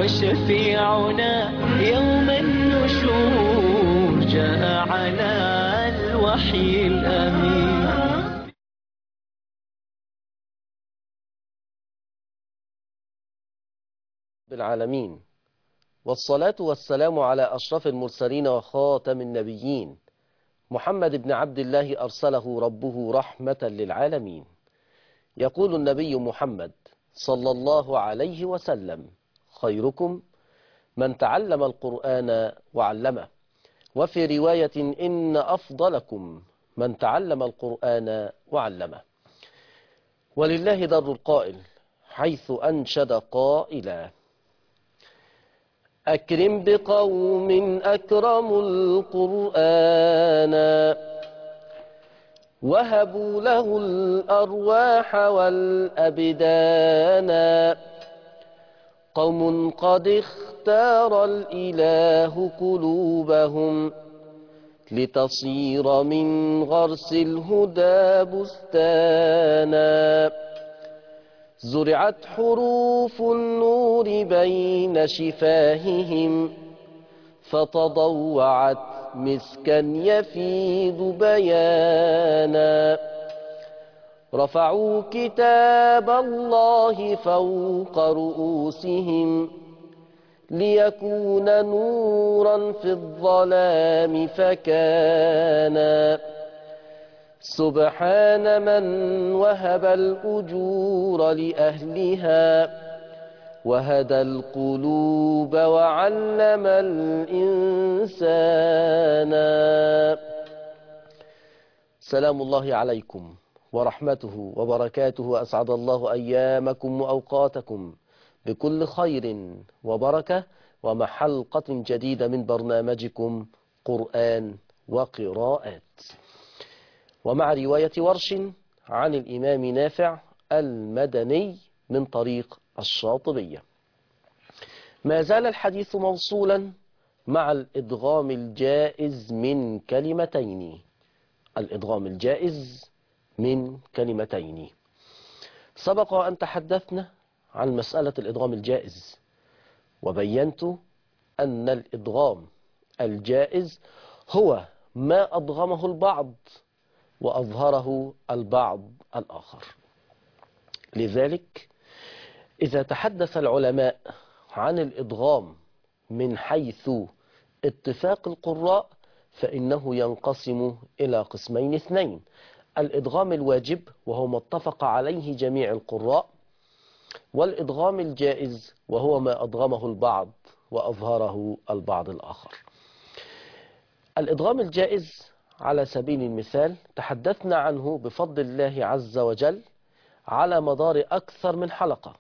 وشفيعنا يوم النشور جاء على الوحي الأمين بالعالمين والصلاة والسلام على أشرف المرسلين وخاتم النبيين محمد بن عبد الله أرسله ربه رحمة للعالمين يقول النبي محمد صلى الله عليه وسلم خيركم من تعلم القرآن وعلمه وفي رواية إن أفضلكم من تعلم القرآن وعلمه ولله در القائل حيث أنشد قائلا أكرم بقوم أكرموا القرآن وهبوا له الأرواح والأبدان قوم قد اختار الإله قلوبهم لتصير من غرس الهدى بستانا زرعت حروف النور بين شفاههم فتضوعت مسكا يفيض بيانا رفعوا كتاب الله فوق رؤوسهم ليكون نورا في الظلام فكانا سبحان من وهب الأجور لأهلها وهدى القلوب وعلم الإنسان سلام الله عليكم ورحمته وبركاته أسعد الله أيامكم وأوقاتكم بكل خير وبركة ومع حلقة جديدة من برنامجكم قرآن وقراءات ومع رواية ورش عن الإمام نافع المدني من طريق الشاطبية ما زال الحديث موصولا مع الإدغام الجائز من كلمتين الإدغام الجائز من كلمتين سبق أن تحدثنا عن مسألة الإدغام الجائز وبينت أن الإدغام الجائز هو ما أدغمه البعض وأظهره البعض الآخر لذلك إذا تحدث العلماء عن الإدغام من حيث اتفاق القراء فإنه ينقسم إلى قسمين اثنين الإدغام الواجب وهو ما اتفق عليه جميع القراء والإدغام الجائز وهو ما أدغمه البعض وأظهره البعض الآخر الإدغام الجائز على سبيل المثال تحدثنا عنه بفضل الله عز وجل على مدار أكثر من حلقة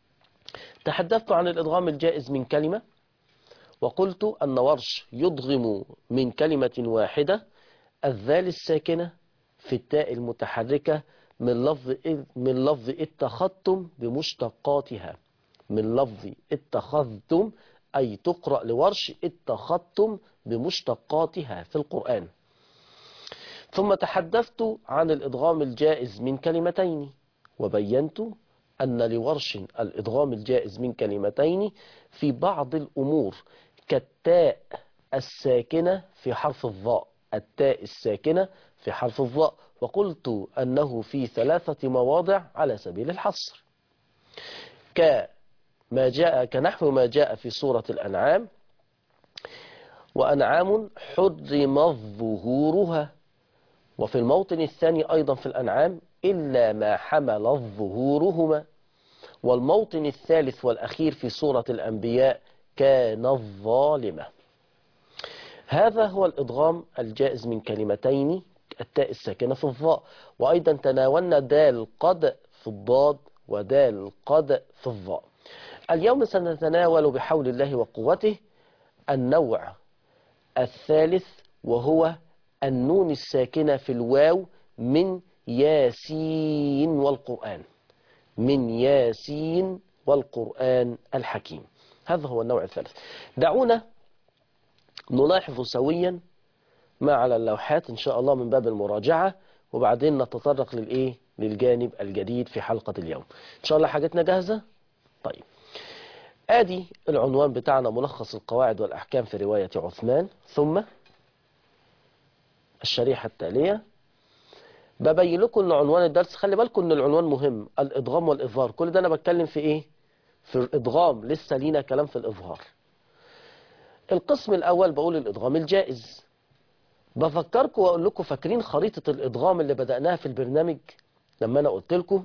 تحدثت عن الإدغام الجائز من كلمة وقلت أن ورش يدغم من كلمة واحدة الذال الساكنة في التاء المتحركة من لفظ من لفظ اتخذتم بمشتقاتها من لفظ اتخذتم أي تقرأ لورش اتخذتم بمشتقاتها في القرآن ثم تحدثت عن الإدغام الجائز من كلمتين وبينت أن لورش الإدغام الجائز من كلمتين في بعض الأمور كالتاء الساكنة في حرف الضاء التاء الساكنة في حرف الضاء وقلت أنه في ثلاثة مواضع على سبيل الحصر كما جاء كنحو ما جاء في سورة الأنعام وأنعام حرمت ظهورها وفي الموطن الثاني أيضا في الأنعام إلا ما حملت ظهورهما والموطن الثالث والأخير في سورة الأنبياء كان الظالمة هذا هو الإدغام الجائز من كلمتين التاء الساكنة في الضاء وأيضا تناولنا دال قد في الضاد ودال قد في الضاء اليوم سنتناول بحول الله وقوته النوع الثالث وهو النون الساكنة في الواو من ياسين والقرآن من ياسين والقرآن الحكيم هذا هو النوع الثالث دعونا نلاحظ سويا ما على اللوحات إن شاء الله من باب المراجعة وبعدين نتطرق للإيه للجانب الجديد في حلقة اليوم إن شاء الله حاجتنا جاهزة طيب ادي العنوان بتاعنا ملخص القواعد والاحكام في رواية عثمان ثم الشريحة التالية ببين لكم ان عنوان الدرس خلي بالكم ان العنوان مهم الادغام والاظهار كل ده انا بتكلم في ايه في الادغام لسه لينا كلام في الاظهار القسم الاول بقول الادغام الجائز بفكركم واقول لكم فاكرين خريطة الادغام اللي بدأناها في البرنامج لما انا قلت لكم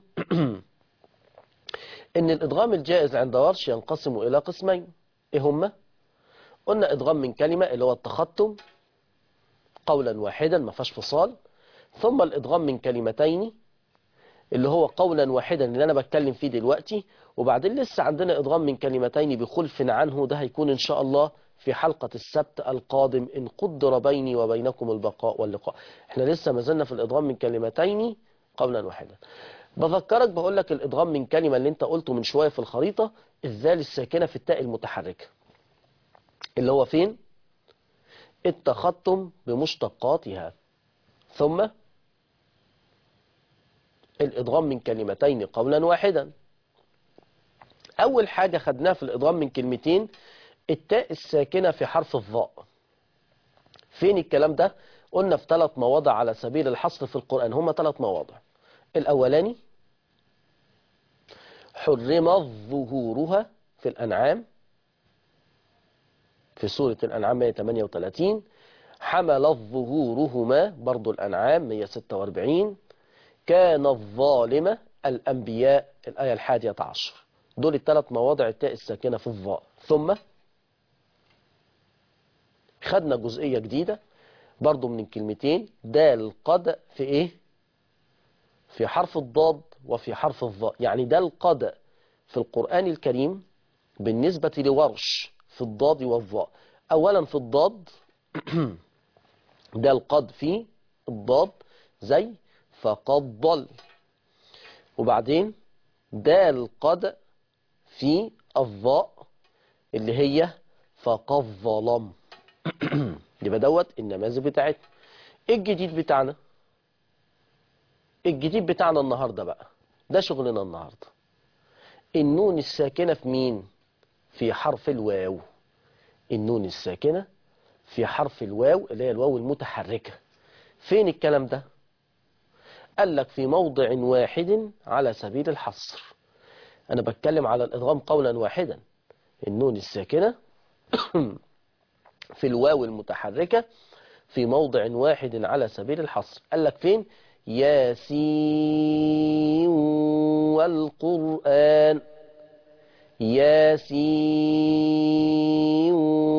ان الادغام الجائز عند ورش ينقسم الى قسمين ايه هما قلنا ادغام من كلمة اللي هو التختم قولا واحدا ما فيهاش فصال ثم الادغام من كلمتين اللي هو قولا واحدا اللي انا بتكلم فيه دلوقتي وبعدين لسه عندنا ادغام من كلمتين بخلف عنه ده هيكون ان شاء الله في حلقة السبت القادم إن قدر بيني وبينكم البقاء واللقاء احنا لسه ما زلنا في الإدغام من كلمتين قولا واحدا بذكرك بقول لك الإدغام من كلمة اللي انت قلته من شوية في الخريطة الذال الساكنة في التاء المتحركة اللي هو فين التختم بمشتقاتها ثم الإدغام من كلمتين قولا واحدا أول حاجة خدناها في الإدغام من كلمتين التاء الساكنة في حرف الظاء فين الكلام ده قلنا في ثلاث مواضع على سبيل الحصر في القرآن هما ثلاث مواضع الأولاني حرمت ظهورها في الأنعام في سورة الأنعام 138 حملت ظهورهما برضو الأنعام 146 كان الظالمة الأنبياء الآية الحادية عشر دول الثلاث مواضع التاء الساكنة في الظاء ثم خدنا جزئية جديدة برضو من الكلمتين دال قد في ايه في حرف الضاد وفي حرف الظاء يعني دال قد في القرآن الكريم بالنسبة لورش في الضاد والظاء اولا في الضاد دال قد في الضاد زي فقد ضل وبعدين دال قد في الظاء اللي هي فقد ظلم يبقى دوت النماذج بتاعتنا ايه الجديد بتاعنا الجديد بتاعنا النهاردة بقى ده شغلنا النهاردة النون الساكنة في مين في حرف الواو النون الساكنة في حرف الواو اللي هي الواو المتحركة فين الكلام ده قال لك في موضع واحد على سبيل الحصر انا بتكلم على الادغام قولا واحدا النون الساكنة في الواو المتحركة في موضع واحد على سبيل الحصر قال لك فين ياسين والقرآن ياسين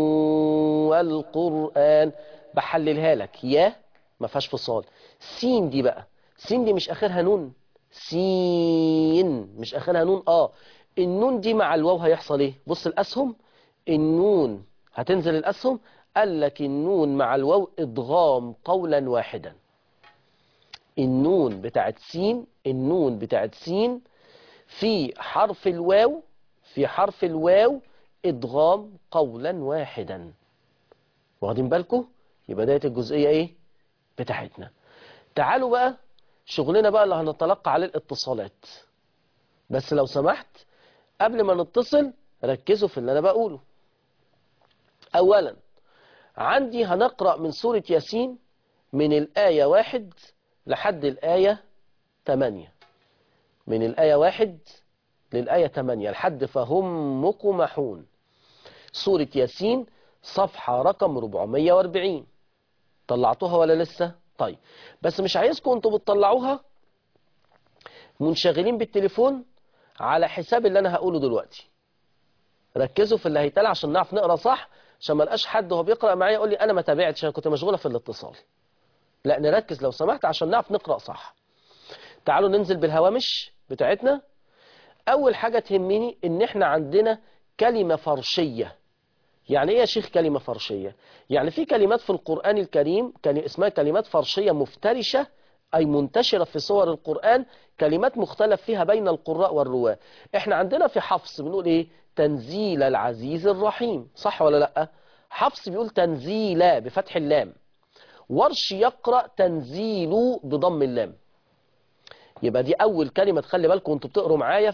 والقرآن بحللها لك يا ما فيهاش فصال سين دي بقى سين دي مش اخرها نون سين مش اخرها نون اه النون دي مع الواو هيحصل ايه بص الاسهم النون هتنزل الأسهم قال لك النون مع الواو إضغام قولا واحدا النون بتاعت سين النون بتاعت سين في حرف الواو في حرف الواو إضغام قولا واحدا واخدين بالكم يبقى ديت الجزئية ايه بتاعتنا تعالوا بقى شغلنا بقى اللي هنتلقى عليه الاتصالات بس لو سمحت قبل ما نتصل ركزوا في اللي انا بقوله أولا عندي هنقرأ من سورة ياسين من الآية واحد لحد الآية تمانية من الآية واحد للآية تمانية لحد فهم مقمحون سورة ياسين صفحة رقم 440 طلعتوها ولا لسه طيب بس مش عايزكم انتوا بتطلعوها منشغلين بالتليفون على حساب اللي انا هقوله دلوقتي ركزوا في اللي هيتقال عشان نعرف نقرا صح عشان ما لقاش حد وهو بيقرا معايا يقول لي انا ما تابعتش انا كنت مشغوله في الاتصال لا نركز لو سمحت عشان نعرف نقرا صح تعالوا ننزل بالهوامش بتاعتنا اول حاجه تهمني ان احنا عندنا كلمه فرشيه يعني ايه يا شيخ كلمه فرشيه يعني في كلمات في القران الكريم كان اسمها كلمات فرشيه مفترشه أي منتشرة في صور القرآن كلمات مختلف فيها بين القراء والرواة احنا عندنا في حفص بنقول ايه تنزيل العزيز الرحيم صح ولا لا حفص بيقول تنزيل بفتح اللام ورش يقرأ تنزيل بضم اللام يبقى دي أول كلمة تخلي بالكم وانتوا بتقروا معايا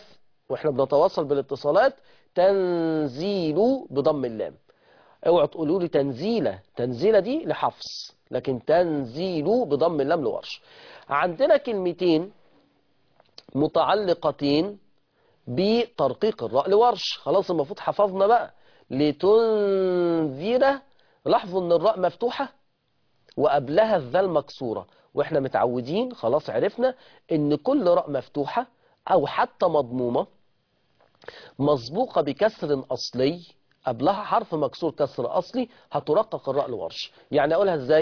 واحنا بنتواصل بالاتصالات تنزيل بضم اللام اوعوا تقولوا لي تنزيلة تنزيلة دي لحفص لكن تنزيل بضم اللام لورش عندنا كلمتين متعلقتين بترقيق الراء لورش خلاص المفروض حفظنا بقى لتنذر لاحظوا ان الراء مفتوحة وقبلها الذال مكسورة واحنا متعودين خلاص عرفنا ان كل راء مفتوحة او حتى مضمومة مسبوقة بكسر اصلي قبلها حرف مكسور كسر اصلي هترقق الراء لورش يعني اقولها ازاي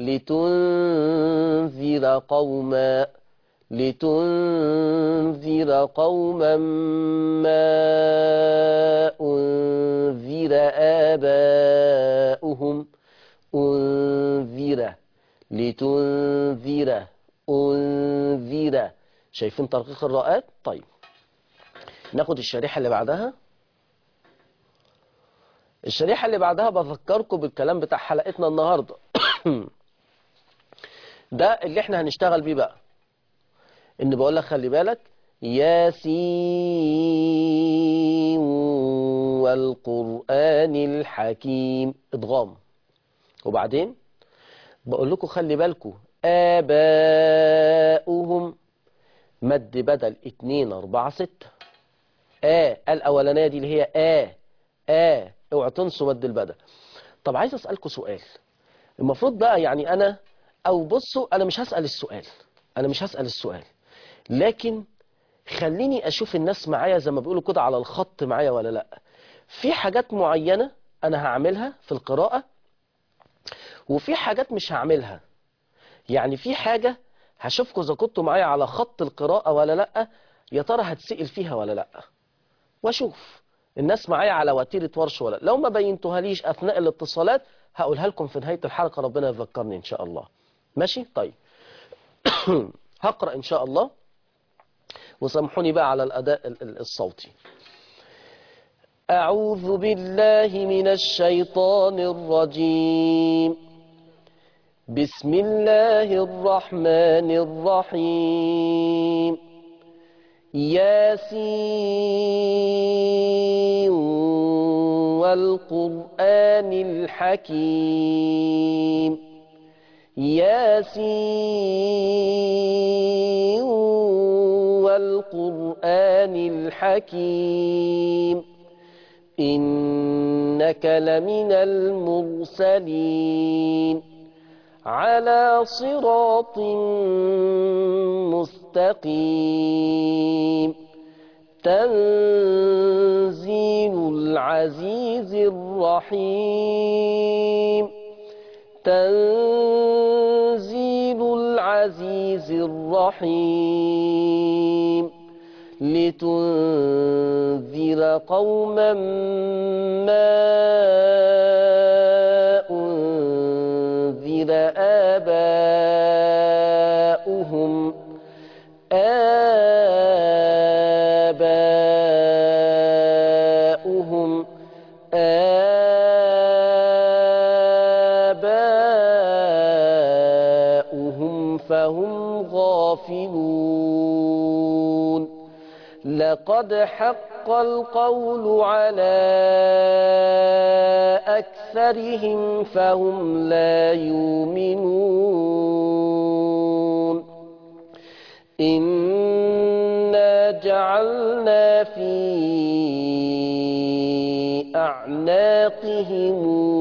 لتنذر قوما لتنذر قوما ما أنذر آباؤهم أنذر لتنذر أنذر شايفين ترقيق الراءات طيب ناخد الشريحة اللي بعدها الشريحة اللي بعدها بذكركم بالكلام بتاع حلقتنا النهاردة ده اللي احنا هنشتغل بيه بقى ان بقول لك خلي بالك ياسين والقرآن الحكيم ادغام وبعدين بقول لكم خلي بالكم آباؤهم مد بدل اتنين اربعة ستة آ الأولانية دي اللي هي آ آ اوعى تنسوا مد البدل طب عايز أسألكم سؤال المفروض بقى يعني أنا أو بصوا أنا مش هسأل السؤال أنا مش هسأل السؤال لكن خليني أشوف الناس معايا زي ما بيقولوا كده على الخط معايا ولا لأ في حاجات معينة أنا هعملها في القراءة وفي حاجات مش هعملها يعني في حاجة هشوفكم إذا كنتوا معايا على خط القراءة ولا لأ يا ترى هتسئل فيها ولا لأ واشوف الناس معايا على وتيرة ورش ولا لو ما بينتوها ليش أثناء الاتصالات هقولها لكم في نهاية الحلقة ربنا يذكرني إن شاء الله ماشي طيب هقرأ إن شاء الله وسامحوني بقى على الأداء ال- ال- الصوتي أعوذ بالله من الشيطان الرجيم بسم الله الرحمن الرحيم ياسين والقرآن الحكيم ياسين والقرآن الحكيم إنك لمن المرسلين على صراط مستقيم تنزيل العزيز الرحيم تنزيل العزيز الرحيم لتنذر قوما ما أنذر آباؤهم آباؤهم آباؤهم فهم غافلون لقد حق القول على أكثرهم فهم لا يؤمنون إنا جعلنا في أعناقهم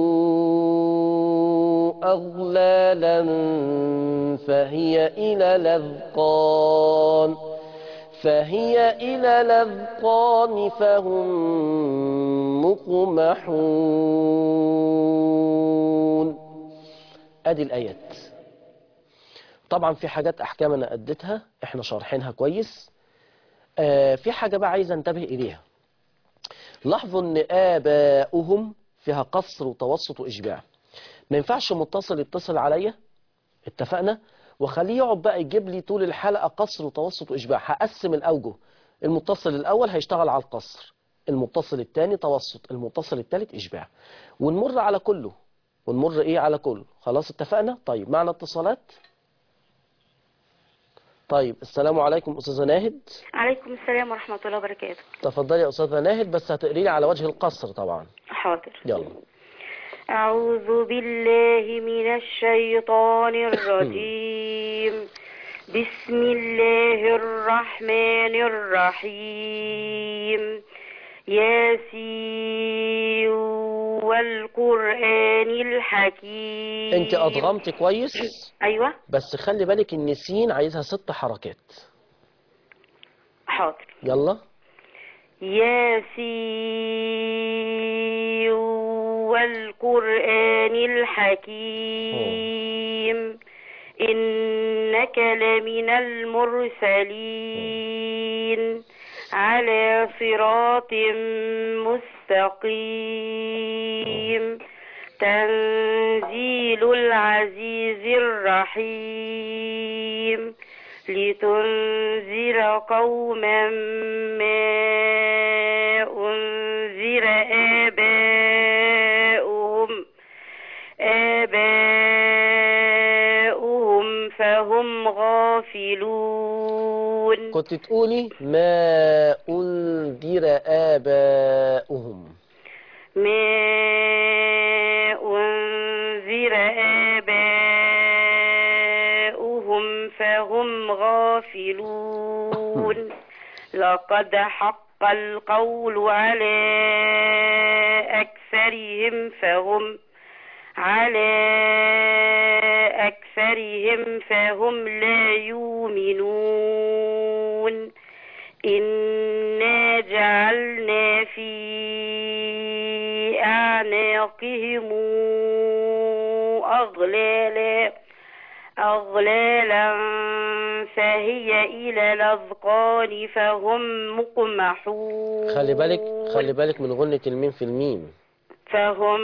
أغلالا فهي إلى الأذقان فهي إلى الأذقان فهم مقمحون أدي الآيات طبعا في حاجات أحكام أنا أديتها إحنا شارحينها كويس آه في حاجة بقى عايز انتبه إليها لاحظوا ان آباؤهم فيها قصر وتوسط وإشباع ما ينفعش متصل يتصل عليا اتفقنا وخليه يقعد بقى يجيب لي طول الحلقة قصر وتوسط وإشباع هقسم الأوجه المتصل الأول هيشتغل على القصر المتصل الثاني توسط المتصل الثالث إشباع ونمر على كله ونمر إيه على كله خلاص اتفقنا طيب معنا اتصالات طيب السلام عليكم أستاذة ناهد عليكم السلام ورحمة الله وبركاته تفضلي يا أستاذة ناهد بس هتقري لي على وجه القصر طبعا حاضر يلا أعوذ بالله من الشيطان الرجيم بسم الله الرحمن الرحيم ياسين والقرآن الحكيم انت أضغمت كويس أيوة بس خلي بالك ان سين عايزها ست حركات حاضر يلا ياسين والقرآن الحكيم إنك لمن المرسلين على صراط مستقيم تنزيل العزيز الرحيم لتنذر قوما ما أنذر آباؤهم آباؤهم فهم غافلون كنت تقولي ما أنذر آباؤهم ما أنذر آباؤهم فهم غافلون لقد حق القول على أكثرهم فهم على أكثرهم فهم لا يؤمنون إنا جعلنا في أعناقهم أغلالا أغلالا فهي إلى الأذقان فهم مقمحون خلي بالك خلي بالك من غنة الميم في الميم فهم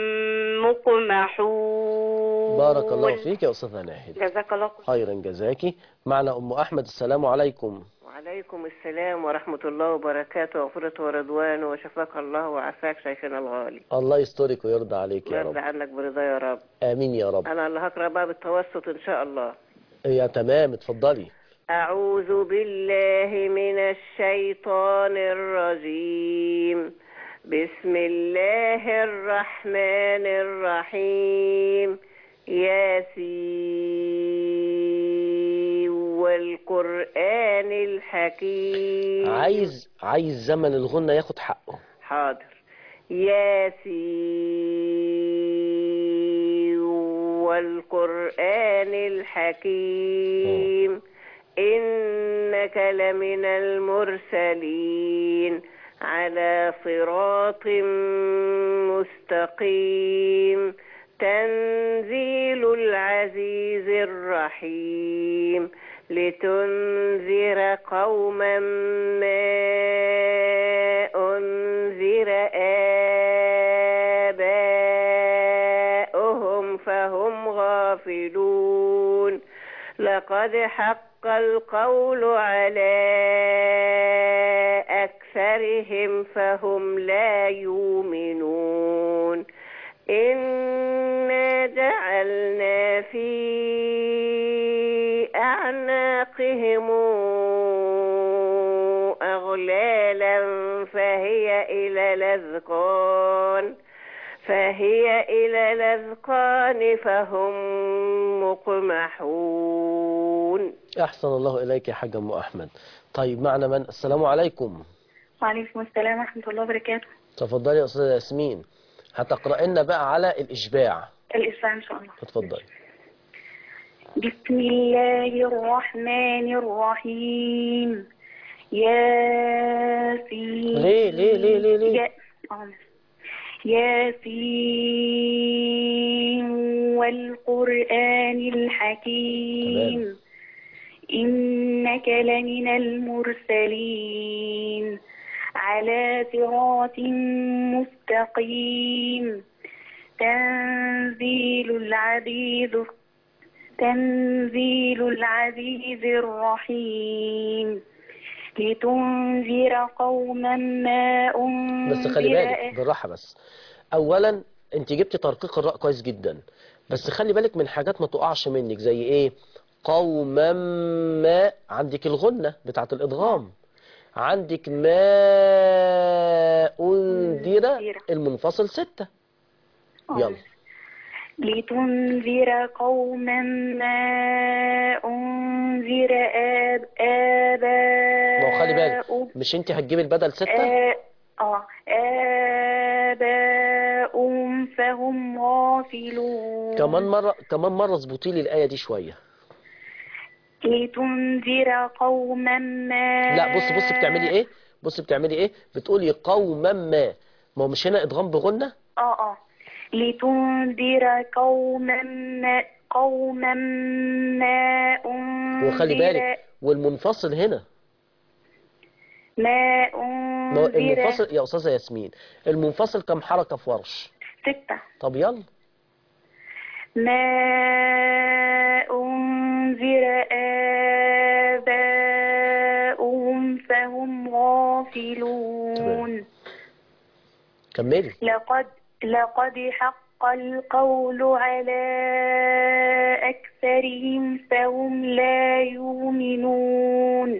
مقمحون بارك الله فيك يا أستاذة ناهد جزاك الله خير خيرا جزاكي معنا أم أحمد السلام عليكم وعليكم السلام ورحمة الله وبركاته وغفرة ورضوانه وشفاك الله وعافاك شيخنا الغالي الله يسترك ويرضى عليك يا ويرضى رب عنك برضا يا رب آمين يا رب أنا اللي هقرأ بقى بالتوسط إن شاء الله يا تمام اتفضلي أعوذ بالله من الشيطان الرجيم بسم الله الرحمن الرحيم ياسين والقرآن الحكيم عايز عايز زمن الغنة ياخد حقه حاضر ياسين والقرآن الحكيم إنك لمن المرسلين على صراط مستقيم تنزيل العزيز الرحيم لتنذر قوما ما أنذر آباؤهم فهم غافلون لقد حق القول على أكثرهم فهم لا يؤمنون إنا جعلنا في أعناقهم أغلالا فهي إلى الأذقان فهي إلى الأذقان فهم مقمحون أحسن الله إليك يا حاج أم أحمد طيب معنا من السلام عليكم وعليكم السلام ورحمة الله وبركاته تفضلي يا أستاذة ياسمين هتقرأ لنا بقى على الإشباع الإسلام إن شاء الله اتفضلي بسم الله الرحمن الرحيم ياسين ليه ليه ليه ليه ليه يا- آه. ياسين والقرآن الحكيم إنك لمن المرسلين على صراط مستقيم تنزيل العزيز تنزيل العزيز الرحيم لتنذر قوما ما أنذر بس خلي بالك بالراحة بس أولا أنت جبتي ترقيق الراء كويس جدا بس خلي بالك من حاجات ما تقعش منك زي إيه قوما ما عندك الغنة بتاعت الإدغام عندك ما أنذر أنذر. المنفصل ستة يلا لتنذر قوما ما أنذر آب آباؤهم ما هو خلي بالك مش انت هتجيب البدل ستة آه آه، آباؤهم فهم غافلون كمان مرة كمان مرة اظبطي لي الآية دي شوية لتنذر قوما ما لا بص بص بتعملي ايه بص بتعملي ايه بتقولي قوما ما ما هو مش هنا ادغام بغنة اه اه لتنذر قوما ما قوما ما أنذر وخلي بالك والمنفصل هنا ما ما هو أنذر المنفصل يا أستاذة ياسمين المنفصل كم حركة في ورش ستة طب يلا ما أنذر آباؤهم فهم غافلون كملي لقد لقد حق القول على أكثرهم فهم لا يؤمنون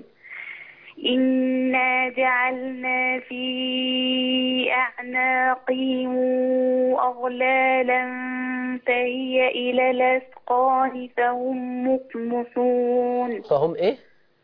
إنا جعلنا في أعناقهم أغلالا فهي إلى الأثقال فهم مكمحون فهم ايه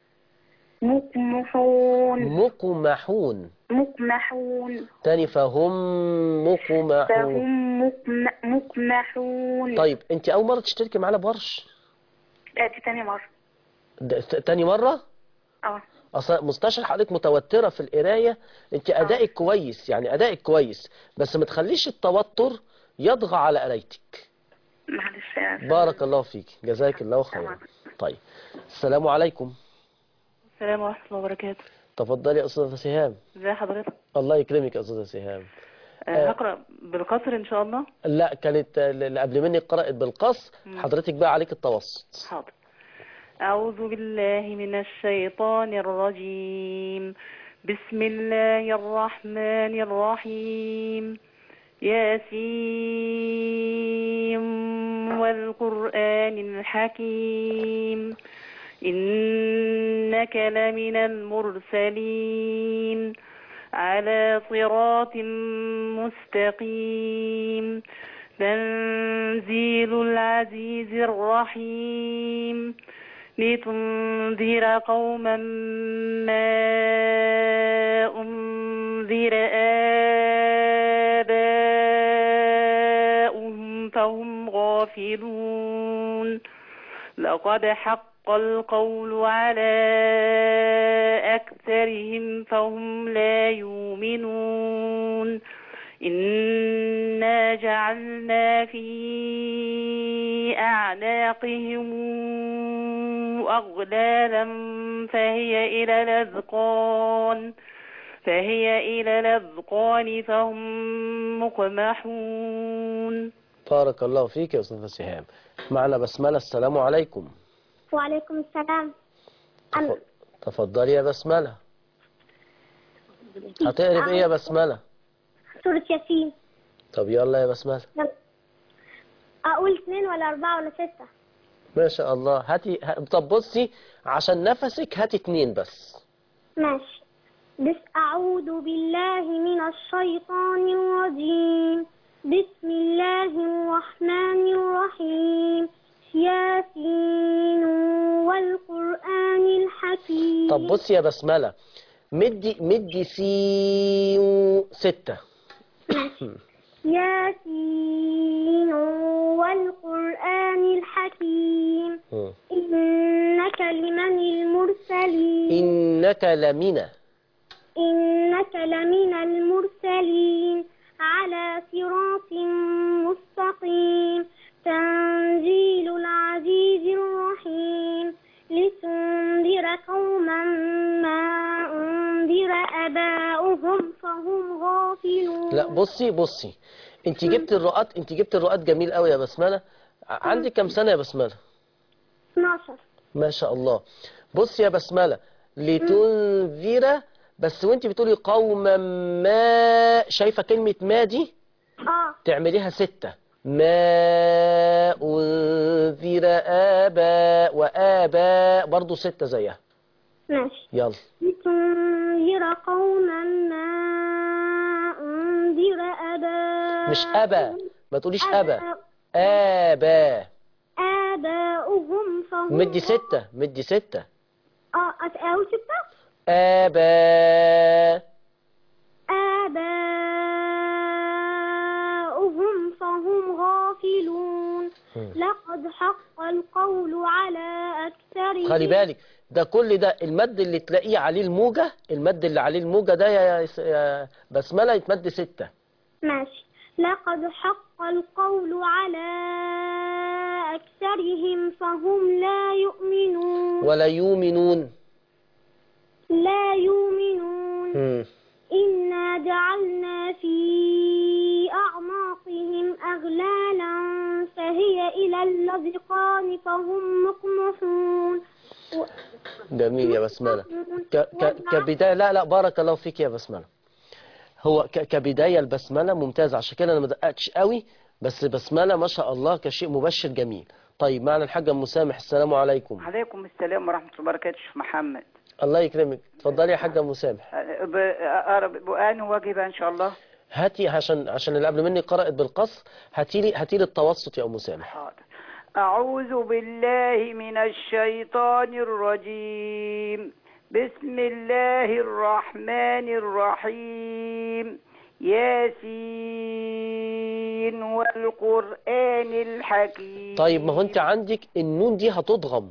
مكمحون مقمحون مكمحون تاني فهم مقمحون فهم مكم- مكمحون طيب انت اول مرة تشتركي معانا بورش لا دي تاني مرة ده- تاني مرة اه اصل مستشعر حضرتك متوترة في القراية انت ادائك كويس يعني ادائك كويس بس ما تخليش التوتر يطغى على قرايتك معلش يا أستاذ. بارك الله فيك جزاك الله خيرا طيب السلام عليكم السلام ورحمة الله وبركاته تفضلي يا استاذة سهام ازي حضرتك الله يكرمك يا استاذة سهام أه هقرأ بالقصر ان شاء الله لا كانت اللي قبل مني قرأت بالقص حضرتك بقى عليك التوسط حاضر أعوذ بالله من الشيطان الرجيم بسم الله الرحمن الرحيم ياسين والقرآن الحكيم إنك لمن المرسلين على صراط مستقيم تنزيل العزيز الرحيم لتنذر قوما ما أنذر آباؤهم فهم غافلون لقد حق القول على أكثرهم فهم لا يؤمنون إنا جعلنا في أعناقهم أغلالا فهي إلى الأذقان فهي إلى الأذقان فهم مقمحون بارك الله فيك يا استاذة سهام معنا بسملة السلام عليكم وعليكم السلام تف- تفضلي يا بسملة هتقرب ايه يا بسملة سورة ياسين طب يلا يا بسملة يلا. أقول اثنين ولا أربعة ولا ستة ما شاء الله هاتي ه- طب بصي عشان نفسك هاتي اتنين بس ماشي بس أعوذ بالله من الشيطان الرجيم بسم الله الرحمن الرحيم ياسين والقرآن الحكيم طب بصي يا بسملة مدي مدي سي ستة ياسين والقرآن الحكيم مم. إنك لمن المرسلين إنك لمنى إنك لمن المرسلين على صراط مستقيم تنزيل العزيز الرحيم لتنذر قوما ما أنذر آباؤهم فهم غافلون لا بصي بصي انت جبت الرؤات انت جبت الرؤات جميل قوي يا بسملة ع- عندك كام سنة يا بسملة 12 ما شاء الله بصي يا بسملة لتنذر بس وانت بتقولي قوما ما شايفة كلمة ما دي اه تعمليها ستة ما أنذر آباء وآباء برضو ستة زيها ماشي يلا لتنذر قوما ما أنذر أباؤهم مش أبا ما تقوليش أبا آبا آباؤهم فهم مدي ستة مدي ستة اه أت- أو ستة آبا آباؤهم فهم غافلون لقد حق القول على أكثرهم خلي بالك ده كل ده المد اللي تلاقيه عليه الموجة المد اللي عليه الموجة ده يا يا بسملة يتمد ستة ماشي لقد حق القول على أكثرهم فهم لا يؤمنون ولا يؤمنون لا يؤمنون مم. إنا جعلنا في أعناقهم أغلالا فهي إلى الأذقان فهم مقمحون و- جميل يا بسملة ك ك كبداية لا لا بارك الله فيك يا بسملة هو ك كبداية البسملة ممتازة عشان كده أنا ما دققتش قوي بس بسملة ما شاء الله كشيء مبشر جميل طيب معنا الحاجة أم مسامح السلام عليكم عليكم السلام ورحمة الله وبركاته شيخ محمد الله يكرمك اتفضلي يا حاجة أم مسامح أه، ب- أقرأ بقرآن واجبة إن شاء الله هاتي عشان عشان اللي قبل مني قرأت بالقصر هاتي لي هاتي لي التوسط يا أم مسامح حاضر أعوذ بالله من الشيطان الرجيم بسم الله الرحمن الرحيم ياسين والقرآن الحكيم طيب ما هو أنت عندك النون دي هتضغم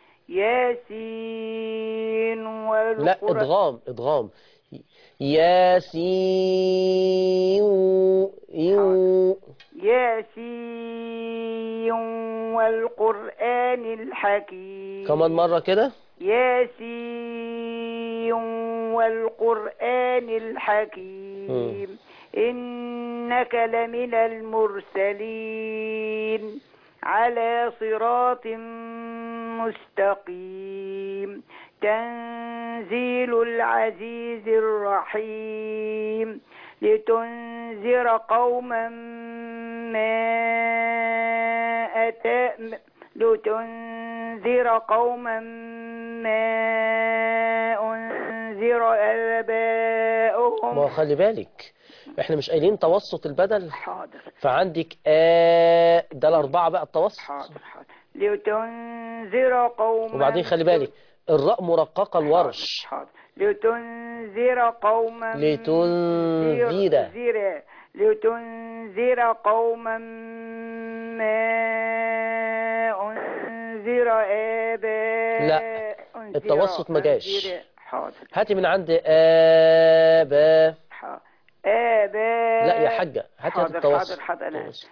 ياسين والقرآن لا إدغام إدغام ياسين يو ياسين والقرآن الحكيم كمان مرة كده ياسين والقرآن الحكيم إنك لمن المرسلين على صراط مستقيم تنزيل العزيز الرحيم لتنذر قوما ما أتى لتنذر قوما ما أنذر ما هو آباؤهم خلي بالك احنا مش قايلين توسط البدل حاضر فعندك آ ده الأربعة بقى التوسط حاضر حاضر لتنذر قوما وبعدين خلي بالك الراء مرققة الورش حاضر لتنذر قوما لتنذر زر- لتنذر قوما ما أنذر آباء لا، أنذر- التوسط ما جاش. أنذر- حاضر هاتي من عند آبا حاضر آباء لا يا حاجة هاتي هات حاضر التوسط حاضر حاضر أنا التوسط.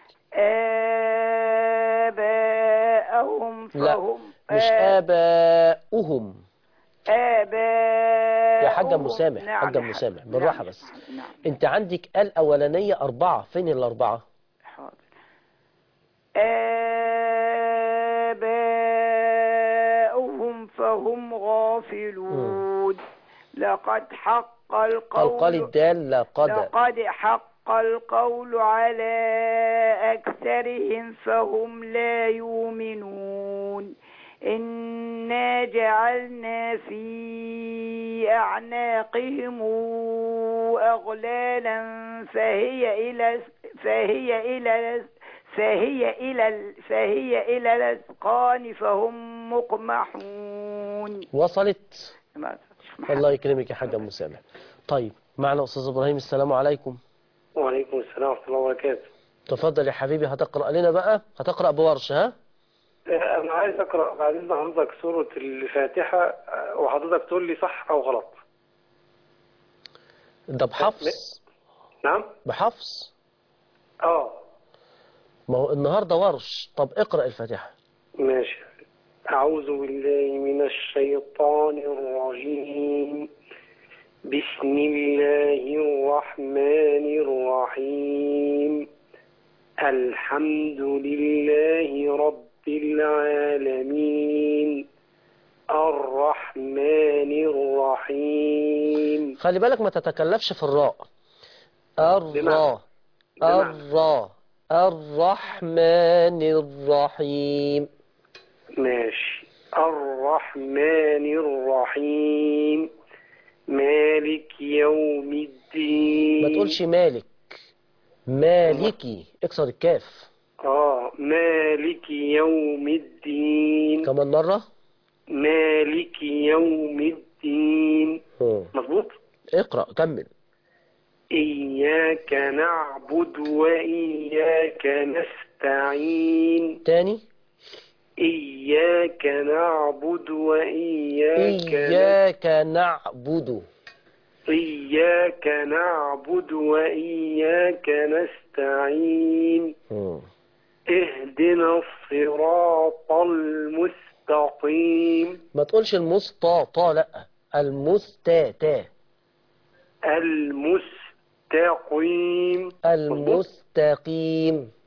آباءهم لا فهم مش آباؤهم آباء يا حاجة مسامح حاجة مسامح بالراحة بس نعم انت عندك الأولانية أربعة فين الأربعة حاضر آباؤهم فهم غافلون لقد حق القول قلقل الدال لقد لقد حق القول على أكثرهم فهم لا يؤمنون إنا جعلنا في أعناقهم أغلالا فهي إلى فهي إلى فهي إلى فهي إلى الأذقان فهم مقمحون وصلت الله يكرمك يا حاجة مسامح طيب معنا أستاذ إبراهيم السلام عليكم وعليكم السلام ورحمة الله وبركاته تفضل يا حبيبي هتقرأ لنا بقى هتقرأ بورش ها آه، أنا عايز أقرأ بعد إذن حضرتك سورة الفاتحة آه، وحضرتك تقول لي صح أو غلط ده بحفص نعم؟ بحفص آه ما هو النهاردة ورش طب اقرأ الفاتحة ماشي أعوذ بالله من الشيطان الرجيم بسم الله الرحمن الرحيم الحمد لله رب العالمين الرحمن الرحيم خلي بالك ما تتكلفش في الراء الراء بمعنى- الراء الرحمن الرحيم ماشي الرحمن الرحيم مالك يوم الدين ما تقولش مالك مالكي اكسر الكاف اه مالك يوم الدين كمان مرة مالك يوم الدين مم. مظبوط اقرأ كمل إياك نعبد وإياك نستعين تاني إياك نعبد وإياك إياك نعبد إياك نعبد وإياك نستعين مم. اهدنا الصراط المستقيم ما تقولش المسطى طا لا المستا تا المستقيم المستقيم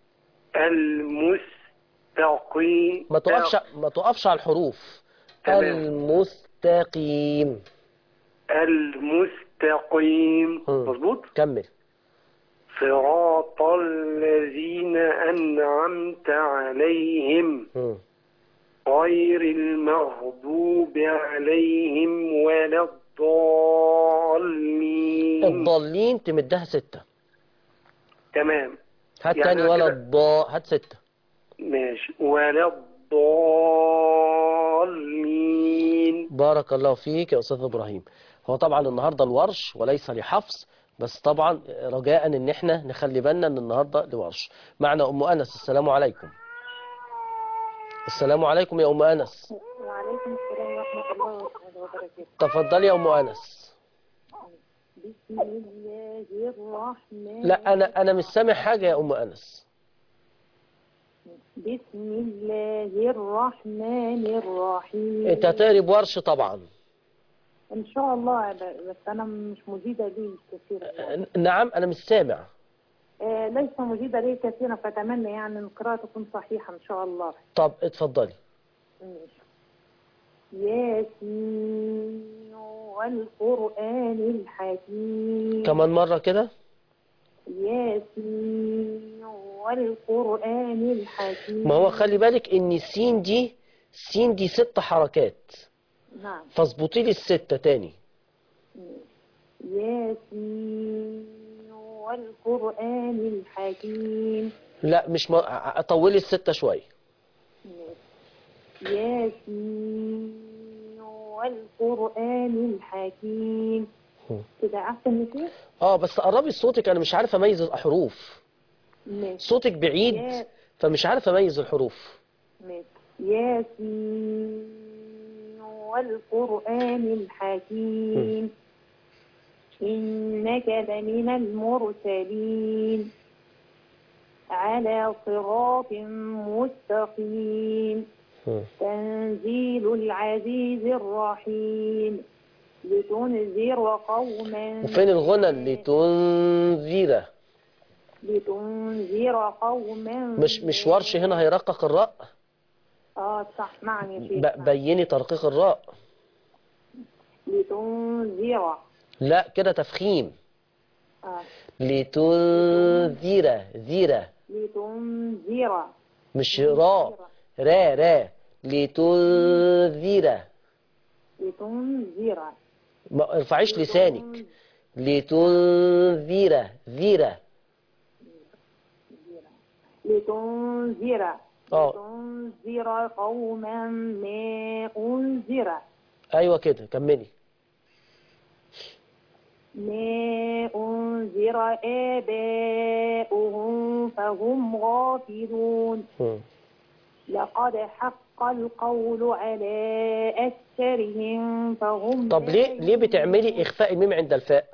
المستقيم ما تقفش ما تقفش على الحروف تمام. المستقيم المستقيم مم. مظبوط كمل صراط الذين أنعمت عليهم مم. غير المغضوب عليهم ولا الضالين الضالين تمدها ستة تمام هات يعني تاني أنا ولا كده- الضاء هات ستة ماشي ولا الضالين بارك الله فيك يا أستاذ إبراهيم هو طبعا النهاردة الورش وليس لحفص بس طبعا رجاء ان احنا نخلي بالنا ان النهاردة لورش معنا ام انس السلام عليكم السلام عليكم يا ام انس وعليكم السلام ورحمة الله وبركاته تفضلي يا ام انس بسم الله الرحمن لا انا انا مش سامع حاجة يا ام انس بسم الله الرحمن الرحيم انت هتقرب ورش طبعا إن شاء الله ب- بس أنا مش مجيدة ليه كثيرا نعم انا مش سامع آه ليس مجيدة ليه كثيرا فأتمنى يعني أن القراءة تكون صحيحة إن شاء الله طب اتفضلي ماشي. ياسين والقرآن الحكيم كمان مرة كده ياسين والقرآن الحكيم ما هو خلي بالك ان السين دي السين دي ست حركات نعم فاظبطي لي الستة تاني ياسين والقرآن الحكيم لا مش ما... طولي الستة شوية ياسين والقرآن الحكيم هم. كده أحسن من كده؟ اه بس قربي صوتك انا مش عارف اميز الحروف ماشي صوتك بعيد يا- فمش عارف اميز الحروف ماشي. ياسين والقرآن الحكيم إنك لمن المرسلين على صراط مستقيم هم. تنزيل العزيز الرحيم لتنذر قوما وفين الغنى اللي تنذيره لتنذر قوما مش مش ورش هنا هيرقق الراء اه صح نعم يا شيخ ب- بيني ترقيق الراء لتنذر لا كده تفخيم آه. لتنذيره ذيره لتنذر مش راء را را لتنذيره لتنذر ما ارفعيش لسانك لتنذيره ذيره لتنذر اه لتنذر قوما ما أنذر ايوه كده كملي ما أنذر آباؤهم فهم غافلون هم. لقد حق القول على أكثرهم فهم طب لا ليه ليه بتعملي يؤمنون. اخفاء الميم عند الفاء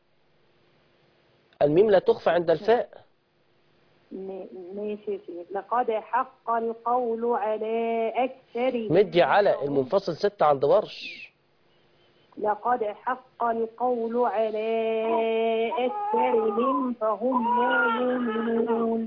الميم لا تخفى عند الفاء م- ماشي يا شيخ. لقد حق القول على أكثرهم مدي على فهم- المنفصل ستة عند ورش لقد حق القول على أكثرهم فهم لا يؤمنون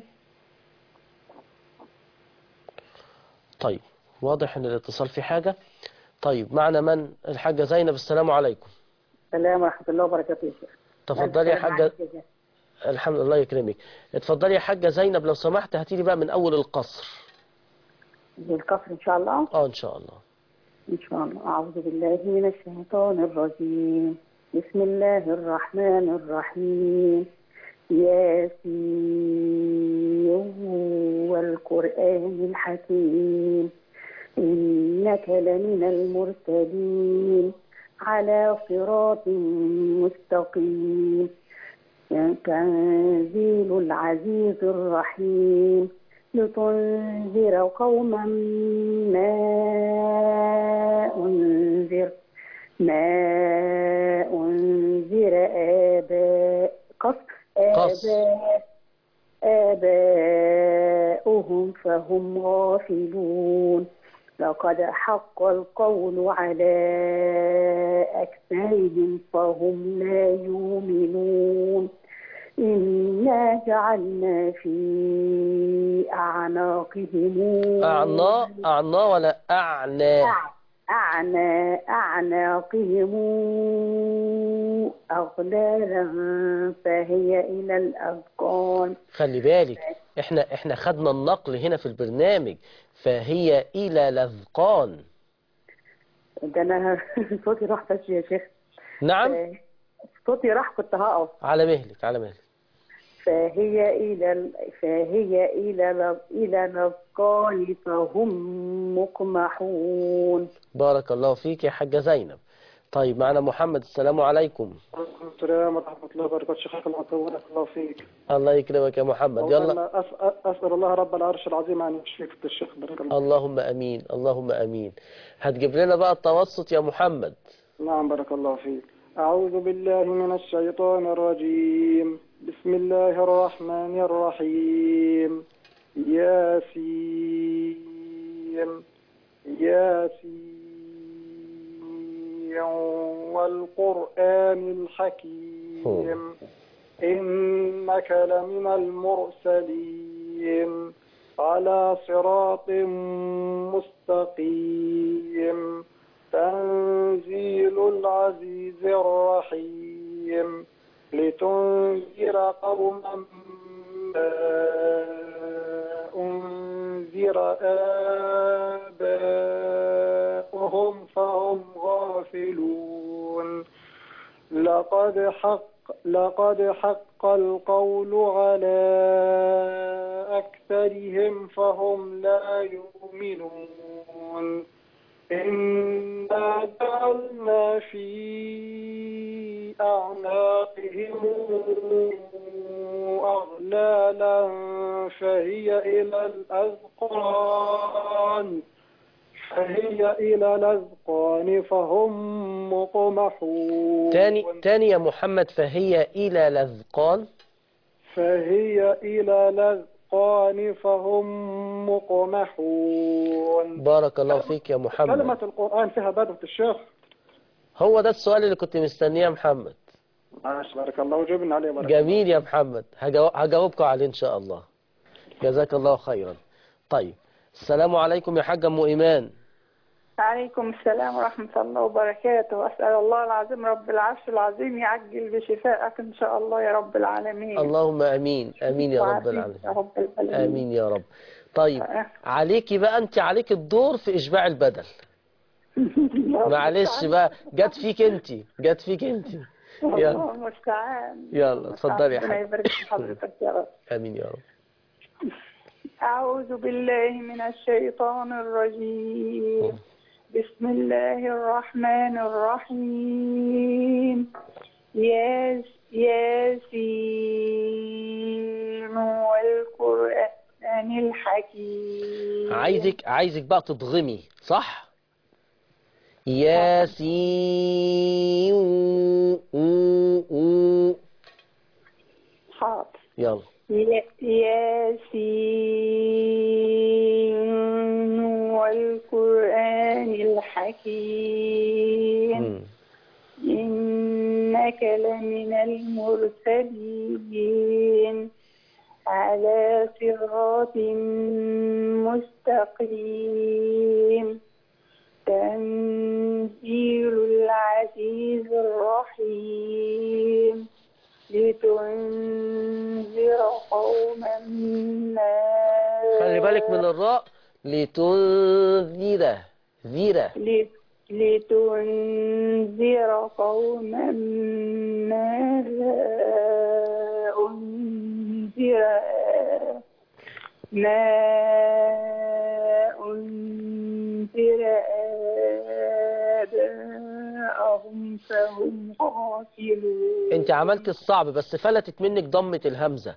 طيب واضح ان الاتصال في حاجة طيب معنا من الحاجة زينب السلام عليكم السلام ورحمة الله وبركاته يا شيخ تفضلي يا حاجة الحمد لله يكرمك اتفضلي يا حاجة زينب لو سمحت هاتي لي بقى من أول القصر بالكفر إن شاء الله اه إن شاء الله إن شاء الله أعوذ بالله من الشيطان الرجيم بسم الله الرحمن الرحيم ياسين والقرآن الحكيم إنك لمن المرسلين على صراط مستقيم تنزيل العزيز الرحيم لتنذر قوما ما أنذر ما أنذر آباء قص قص. آباء آباؤهم فهم غافلون لقد حق القول على أكثرهم فهم لا يؤمنون إنا جعلنا في أعناقهم أعناء أعناء ولا أعنى أعنى أعناقهم أغلالا فهي إلى الأذقان خلي بالك احنا احنا خدنا النقل هنا في البرنامج فهي إلى لذقان ده أنا صوتي راح بس يا شيخ نعم صوتي راح كنت هقف على مهلك على مهلك فهي إلى ال- فهي إلى ل- إلى الأذقان فهم مقمحون بارك الله فيك يا حاجة زينب طيب معنا محمد السلام عليكم وعليكم السلام ورحمة الله وبركاته شيخ الله بارك الله فيك الله يكرمك يا محمد يلا أولاً أس- أسأل الله رب العرش العظيم أن يشفيك في الشيخ بارك الله اللهم أمين اللهم أمين هتجيب لنا بقى التوسط يا محمد نعم بارك الله فيك أعوذ بالله من الشيطان الرجيم بسم الله الرحمن الرحيم ياسين ياسين والقرآن الحكيم إنك لمن المرسلين على صراط مستقيم تنزيل العزيز الرحيم لتنذر قوما ما أنذر آباؤهم فهم غافلون لقد حق لقد حق القول على أكثرهم فهم لا يؤمنون إنا جعلنا في أعناقهم أغلالا فهي إلى الأذقان فهي إلى الأذقان فهم مقمحون تاني تاني يا محمد فهي إلى لذقان فهي إلى الأذقان فهم مقمحون بارك الله فيك يا محمد كلمة القرآن فيها بدوة الشيخ هو ده السؤال اللي كنت مستنيه يا محمد ماشي بارك الله وجبنا عليه بارك جميل يا محمد هجاو- هجاوبكم عليه إن شاء الله جزاك الله خيرا طيب السلام عليكم يا حاج أم إيمان عليكم السلام ورحمة الله وبركاته أسأل الله العظيم رب العرش العظيم يعجل بشفائك إن شاء الله يا رب العالمين اللهم أمين أمين يا رب وعافيك العالمين يا رب العالمين آمين يا رب طيب عليكي بقى أنت عليك الدور في إشباع البدل معلش بقى جت فيك أنت جت فيك أنت يلا الله المستعان يلا اتفضلي يا ربنا حاج يبارك في حضرتك يا رب آمين يا رب أعوذ بالله من الشيطان الرجيم بسم الله الرحمن الرحيم ياس ياسين والقرآن الحكيم عايزك عايزك بقى تضغمي صح ياسين و- و- حاضر يلا ي- ياسين والقرآن الحكيم مم. إنك لمن المرسلين على صراط مستقيم تنزيل العزيز الرحيم لتنذر قوما ما خلي بالك من الراء لتنذر ذيرة لت- لتنذر قوما ما أنذر ما أنذر آباءهم فهم غافلون انت عملت الصعب بس فلتت منك ضمة الهمزة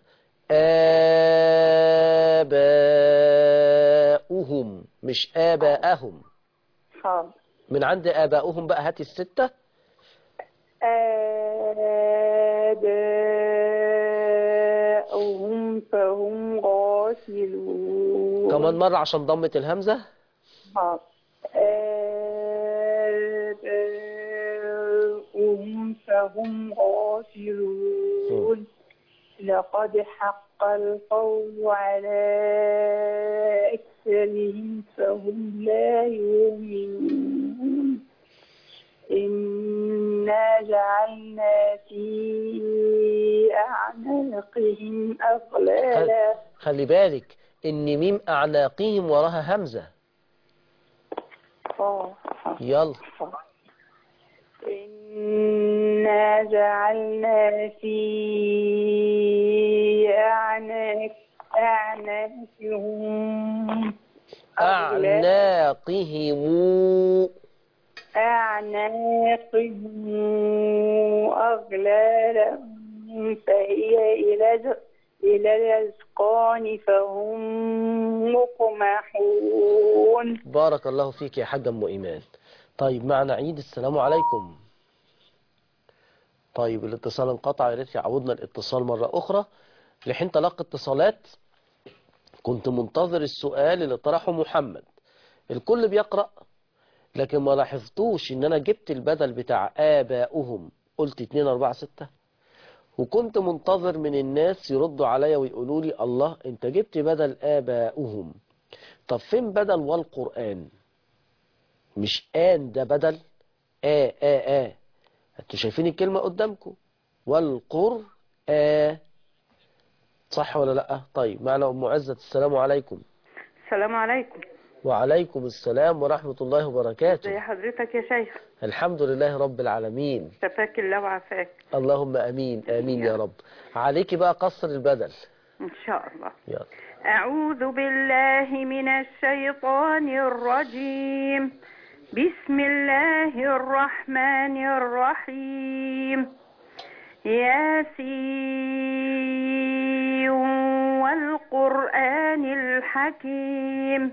آباؤهم مش آباءهم حاضر من عند آباؤهم بقى هاتي الستة آباؤهم فهم غافلون كمان مرة عشان ضمة الهمزة حاضر. آباؤهم فهم غافلون لقد حق القول على أكثرهم فهم لا يؤمنون إنا جعلنا في أعناقهم أغلالا خلي بالك ان ميم اعناقهم وراها همزة آه. يلا إنا جعلنا في أعناق أعناقهم أعناقهم أعناقهم أغلالا فهي إلى ج- إلى الأذقان فهم مقمحون بارك الله فيك يا حاج ام ايمان طيب معنا عيد السلام عليكم طيب الاتصال انقطع يا ريت يعودنا الاتصال مرة أخرى لحين تلقي اتصالات كنت منتظر السؤال اللي طرحه محمد الكل بيقرأ لكن ما لاحظتوش ان انا جبت البدل بتاع آباؤهم قلت 2 4 6 وكنت منتظر من الناس يردوا عليا ويقولوا لي الله انت جبت بدل آباؤهم طب فين بدل والقرآن مش آن ده بدل آ آ آ انتوا شايفين الكلمة قدامكم والقر آ صح ولا لا طيب معنا أم عزة السلام عليكم السلام عليكم وعليكم السلام ورحمة الله ازي وبركاته حضرتك يا شيخ الحمد لله رب العالمين شفاك الله وعافاك اللهم أمين آمين يا رب عليك بقى قصر البدل ان شاء الله يلا أعوذ بالله من الشيطان الرجيم بسم الله الرحمن الرحيم ياسين والقرآن الحكيم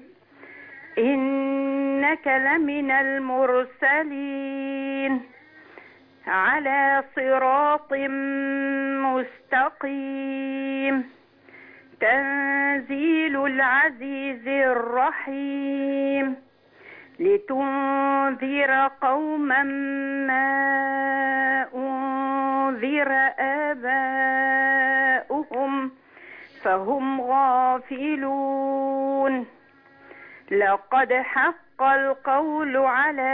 إنك لمن المرسلين على صراط مستقيم تنزيل العزيز الرحيم لتنذر قوما ما أنذر آباؤهم فهم غافلون لقد حق القول على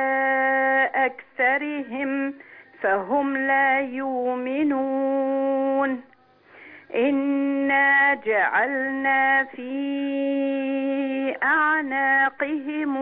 أكثرهم فهم لا يؤمنون إنا جعلنا في أعناقهم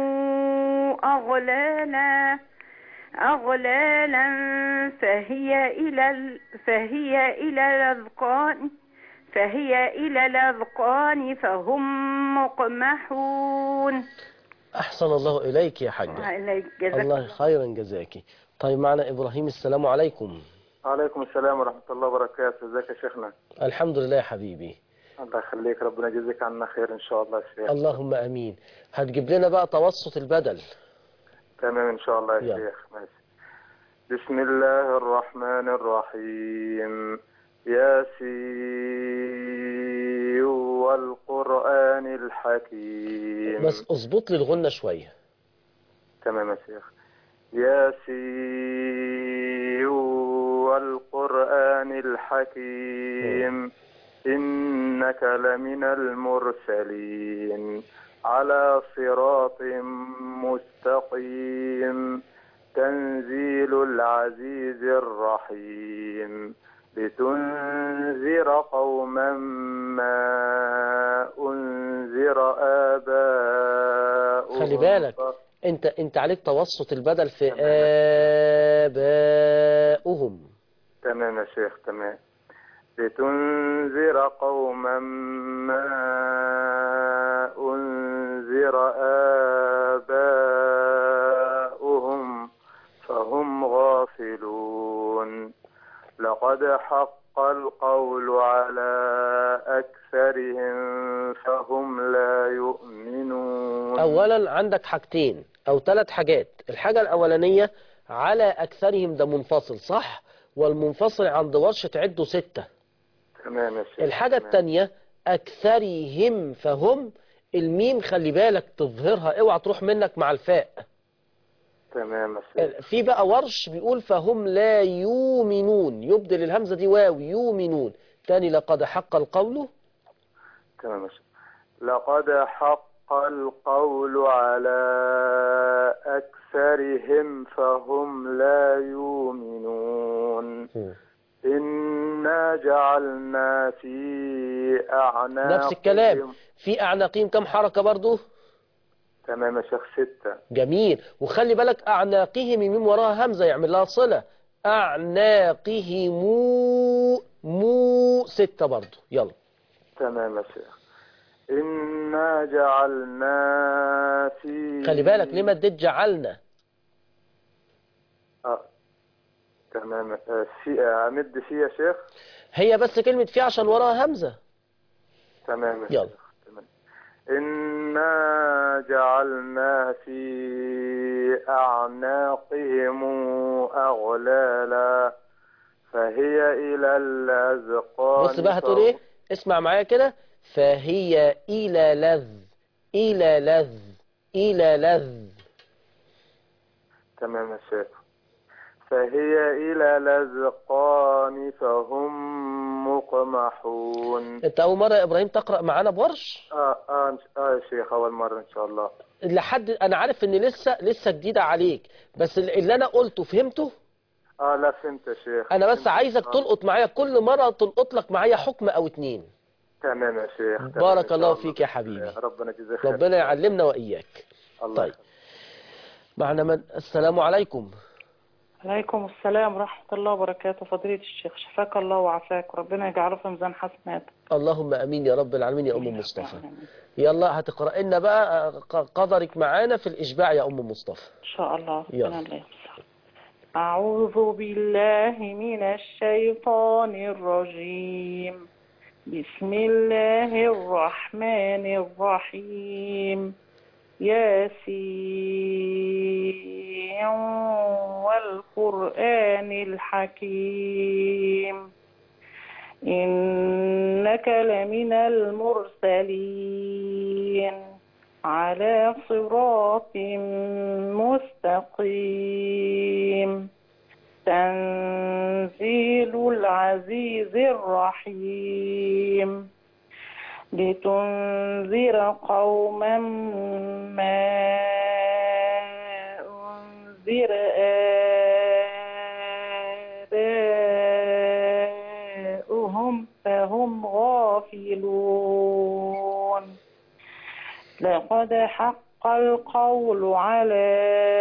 أغلالا أغلالا فهي إلى ال- فهي إلى الأذقان فهي إلى الأذقان فهم مقمحون أحسن الله إليك يا حاجة عليك جزاك الله خيرا جزاكي طيب معنا إبراهيم السلام عليكم وعليكم السلام ورحمة الله وبركاته ازيك يا شيخنا الحمد لله يا حبيبي الله يخليك ربنا يجزيك عنا خير ان شاء الله يا شيخ اللهم أمين هتجيب لنا بقى توسط البدل تمام ان شاء الله يا يلا. شيخ ماشي بسم الله الرحمن الرحيم ياسين والقرآن الحكيم بس اظبط لي الغنة شوية تمام يا شيخ ياسين والقرآن الحكيم إنك لمن المرسلين على صراط مستقيم تنزيل العزيز الرحيم لتنذر قوما ما أنذر آباؤهم خلي بالك انت انت عليك توسط البدل في آباؤهم تمام يا شيخ تمام لتنذر قوما ما أنذر آباؤهم فهم غافلون لقد حق القول على أكثرهم فهم لا يؤمنون اولا عندك حاجتين او ثلاث حاجات الحاجة الاولانية على اكثرهم ده منفصل صح والمنفصل عند ورش تعده ستة تمام يا شيخ الحاجة تمام. التانية اكثرهم فهم الميم خلي بالك تظهرها اوعى تروح منك مع الفاء تمام يا شيخ في بقى ورش بيقول فهم لا يؤمنون يبدل الهمزة دي واو يؤمنون تاني لقد حق القول تمام يا شيخ لقد حق القول على أكثرهم فهم لا يؤمنون إنا جعلنا في أعناقهم نفس الكلام في أعناقهم كم حركة برضو تمام يا شيخ ستة جميل وخلي بالك أعناقهم ميم وراها همزة يعمل لها صلة أعناقهم مو ستة برضو يلا تمام يا شيخ إنا جعلنا في خلي بالك ليه ما اديت جعلنا آه. تمام آه، في آه، أمد فيه يا شيخ هي بس كلمة في عشان وراها همزة تمام يا يلا شيخ تمام إنا جعلنا في أعناقهم أغلالا فهي إلى الأذقان بص بقى هتقول ايه اسمع معايا كده فهي إلى لذ إلى لذ إلى لذ تمام يا شيخ فهي إلى الأذقان فهم مقمحون انت أول مرة يا إبراهيم تقرأ معانا بورش آه آه آه يا شيخ أول مرة إن شاء الله لحد أنا عارف إن لسه لسه جديدة عليك بس اللي أنا قلته فهمته آه لا فهمت يا شيخ أنا بس فهمت. عايزك آه. تلقط معايا كل مرة تلقط لك معايا حكم أو اتنين تمام يا شيخ تمام بارك إن شاء الله فيك يا حبيبي ربنا يجزاك خير ربنا يعلمنا وإياك الله طيب معنا من السلام عليكم عليكم السلام ورحمة الله وبركاته فضيلة الشيخ شفاك الله وعافاك وربنا يجعله في ميزان حسناتك اللهم امين يا رب العالمين يا ام مصطفى يلا هتقرا لنا بقى ق- قدرك معانا في الاشباع يا ام مصطفى إن شاء الله يلا. ربنا الله يسر. أعوذ بالله من الشيطان الرجيم بسم الله الرحمن الرحيم ياسين والقرآن الحكيم إنك لمن المرسلين على صراط مستقيم تنزيل العزيز الرحيم لتنذر قوما ما أنذر آباؤهم فهم غافلون لقد حق القول على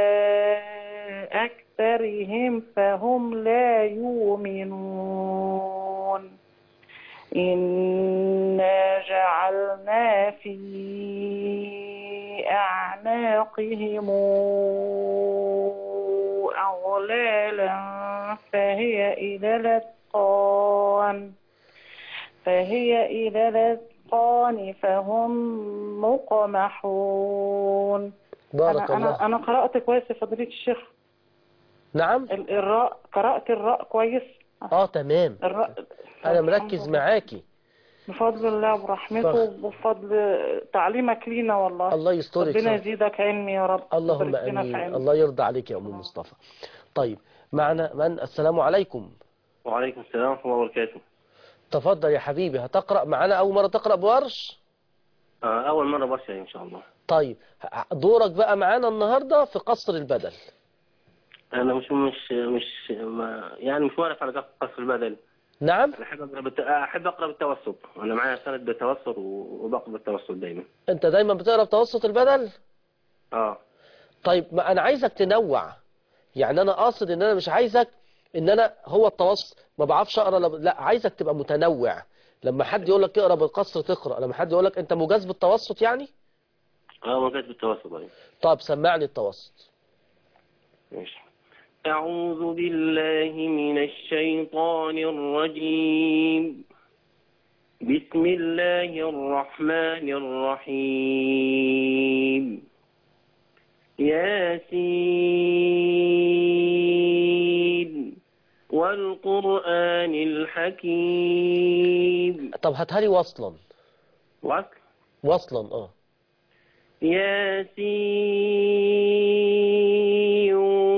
أكثرهم فهم لا يؤمنون إنا جعلنا في أعناقهم أغلالا فهي إلى الأذقان فهي إلى الأذقان فهم مقمحون بارك أنا, الله أنا, أنا قرأت كويس يا فضيلة الشيخ نعم ال- الراء قرأت الراء كويس اه تمام الراء انا مركز معاكي بفضل الله ورحمته فخ. وبفضل تعليمك لينا والله الله يسترك ربنا صح. يزيدك علم يا رب اللهم ويبارك لنا في امين علمك. الله يرضى عليك يا ام مصطفى طيب معنا من السلام عليكم وعليكم السلام ورحمة الله وبركاته تفضل يا حبيبي هتقرا معانا اول مره تقرا بورش آه، أول مرة برشا إن شاء الله طيب دورك بقى معانا النهارده في قصر البدل أنا مش مش مش ما يعني مش واقف على قصر البدل نعم انا احب اقرا بالت... احب اقرا بالتوسط انا معايا سند بالتوسط و- وبقرا بالتوسط دايما انت دايما بتقرا بتوسط البدل اه طيب ما انا عايزك تنوع يعني انا قاصد ان انا مش عايزك ان انا هو التوسط ما بعرفش اقرا لا- لا عايزك تبقى متنوع لما حد يقول لك اقرا بالقصر تقرا لما حد يقول لك انت مجاز بالتوسط يعني اه ما كانت بالتوسط ايوه طب سمعني التوسط ماشي أعوذ بالله من الشيطان الرجيم بسم الله الرحمن الرحيم ياسين والقرآن الحكيم طب هاتها لي وصلا وصل وصلا اه ياسين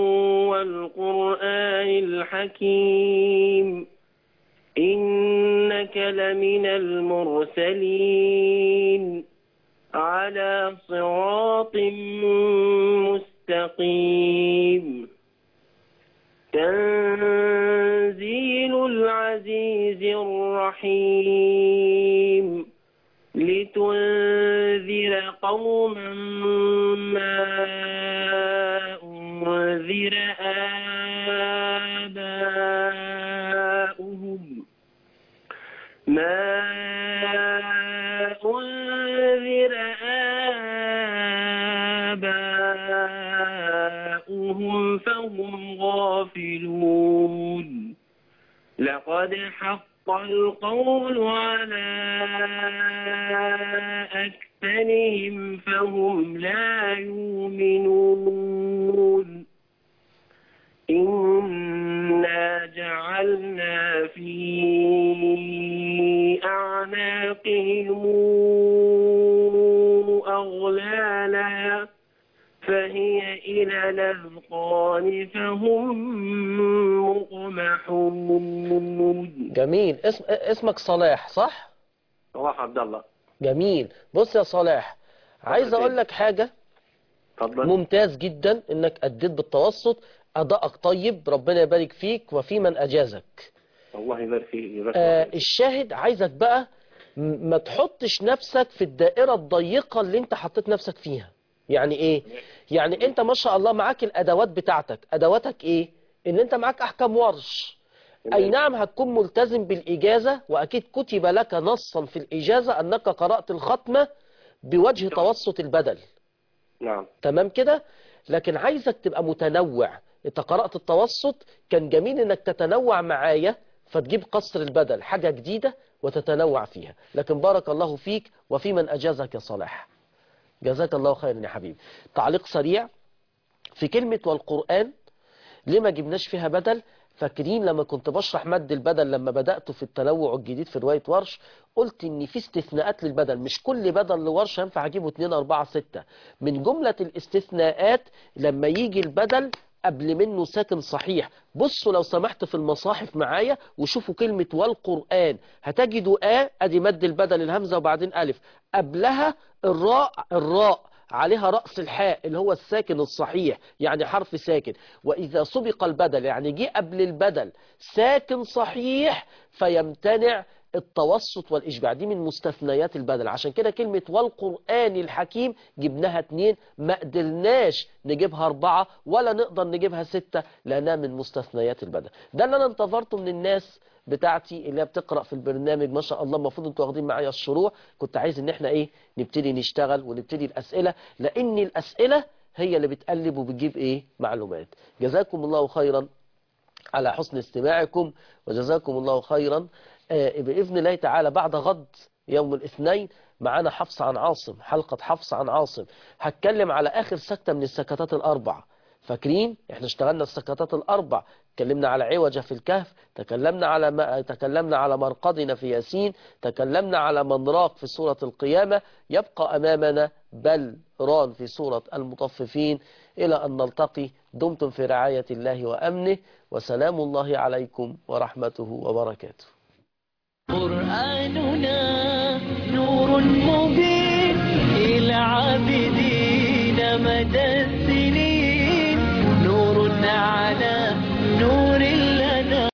والقرآن الحكيم إنك لمن المرسلين على صراط مستقيم تنزيل العزيز الرحيم لتنذر قوما ما أنذر آباؤهم ما أنذر آباؤهم فهم غافلون لقد حق القول على أكثرهم فهم لا يؤمنون إنا جعلنا في أعناقهم أغلالا فهي إلى الأذقان فهم مقمحون جميل اسم اسمك صلاح صح صلاح عبد الله جميل بص يا صلاح عايز اقول لك حاجة اتفضل ممتاز جدا انك اديت بالتوسط ادائك طيب ربنا يبارك فيك وفي من اجازك الله يبارك فيك يبارك آه فيك. الشاهد عايزك بقى م- ما تحطش نفسك في الدائرة الضيقة اللي انت حطيت نفسك فيها يعني ايه يعني انت ما شاء الله معاك الادوات بتاعتك ادواتك ايه ان انت معاك احكام ورش اي نعم هتكون ملتزم بالاجازة واكيد كتب لك نصا في الاجازة انك قرأت الختمة بوجه توسط البدل نعم تمام كده لكن عايزك تبقى متنوع انت قرأت التوسط كان جميل انك تتنوع معايا فتجيب قصر البدل حاجة جديدة وتتنوع فيها لكن بارك الله فيك وفي من أجازك يا صلاح جزاك الله خيرا يا حبيبي تعليق سريع في كلمة والقرآن ليه ما جبناش فيها بدل فاكرين لما كنت بشرح مد البدل لما بدأت في التنوع الجديد في رواية ورش قلت ان في استثناءات للبدل مش كل بدل لورش ينفع اجيبه 2 4 6 من جملة الاستثناءات لما يجي البدل قبل منه ساكن صحيح بصوا لو سمحت في المصاحف معايا وشوفوا كلمة والقرآن هتجدوا آ ادي مد البدل الهمزة وبعدين ألف قبلها الراء الراء عليها رأس الحاء اللي هو الساكن الصحيح يعني حرف ساكن وإذا سبق البدل يعني جه قبل البدل ساكن صحيح فيمتنع التوسط والإشباع دي من مستثنيات البدل عشان كده كلمة والقرآن الحكيم جبناها اتنين ما قدرناش نجيبها أربعة ولا نقدر نجيبها ستة لأنها من مستثنيات البدل ده اللي أنا انتظرته من الناس بتاعتي اللي هي بتقرأ في البرنامج ما شاء الله المفروض انتوا واخدين معايا الشروع كنت عايز ان احنا ايه نبتدي نشتغل ونبتدي الأسئلة لأن الأسئلة هي اللي بتقلب وبتجيب ايه معلومات جزاكم الله خيرا على حسن استماعكم وجزاكم الله خيرا آه، بإذن الله تعالى بعد غد يوم الاثنين معانا حفص عن عاصم حلقة حفص عن عاصم هتكلم على آخر سكتة من السكتات الأربع فاكرين احنا اشتغلنا السكتات الأربع تكلمنا على عوجة في الكهف تكلمنا على ما تكلمنا على مرقدنا في ياسين تكلمنا على منراق في سورة القيامة يبقى أمامنا بل ران في سورة المطففين إلى أن نلتقي دمتم في رعاية الله وأمنه وسلام الله عليكم ورحمته وبركاته قرآننا